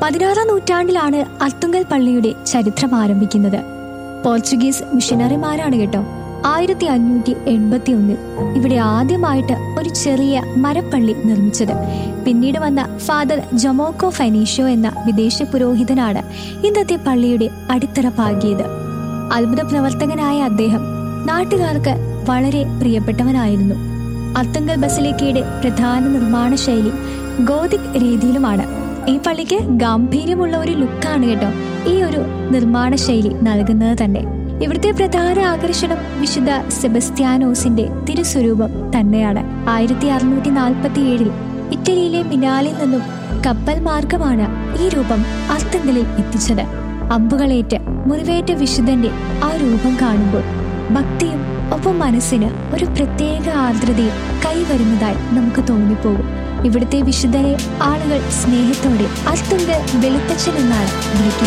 പതിനാറാം നൂറ്റാണ്ടിലാണ് അർത്തുങ്കൽ പള്ളിയുടെ ചരിത്രം ആരംഭിക്കുന്നത് പോർച്ചുഗീസ് മിഷനറിമാരാണ് കേട്ടോ ആയിരത്തി അഞ്ഞൂറ്റി എൺപത്തി ഒന്നിൽ ഇവിടെ ആദ്യമായിട്ട് ഒരു ചെറിയ മരപ്പള്ളി നിർമ്മിച്ചത് പിന്നീട് വന്ന ഫാദർ ജൊമോക്കോ ഫെനീഷോ എന്ന വിദേശ പുരോഹിതനാണ് ഇന്നത്തെ പള്ളിയുടെ അടിത്തറ പാകിയത് അത്ഭുത പ്രവർത്തകനായ അദ്ദേഹം നാട്ടുകാർക്ക് വളരെ പ്രിയപ്പെട്ടവനായിരുന്നു അത്തങ്കൽ ബസിലിക്കയുടെ പ്രധാന നിർമ്മാണ ശൈലി ഗോതിക് രീതിയിലുമാണ് ഈ പള്ളിക്ക് ഗാംഭീര്യമുള്ള ഒരു ലുക്കാണ് കേട്ടോ ഈ ഒരു നിർമ്മാണ ശൈലി നൽകുന്നത് തന്നെ ഇവിടുത്തെ പ്രധാന ആകർഷണം വിശുദ്ധ സെബസ്ത്യാനോസിന്റെ തിരുസ്വരൂപം തന്നെയാണ് ആയിരത്തി അറുന്നൂറ്റി നാൽപ്പത്തി ഏഴിൽ ഇറ്റലിയിലെ മിനാലിൽ നിന്നും കപ്പൽ മാർഗമാണ് ഈ രൂപം അർത്തങ്കലിൽ എത്തിച്ചത് അമ്പുകളേറ്റ് മുറിവേറ്റ വിശുദ്ധന്റെ ആ രൂപം കാണുമ്പോൾ ഭക്തിയും ഒപ്പം മനസ്സിന് ഒരു പ്രത്യേക ആർദ്രതയും കൈവരുന്നതായി നമുക്ക് തോന്നിപ്പോകും ഇവിടുത്തെ വിശുദ്ധരെ ആളുകൾ സ്നേഹത്തോടെ അർത്തുങ്കൽ വെളുത്തച്ഛൻ എന്നാണ് വിളിക്കുന്നത്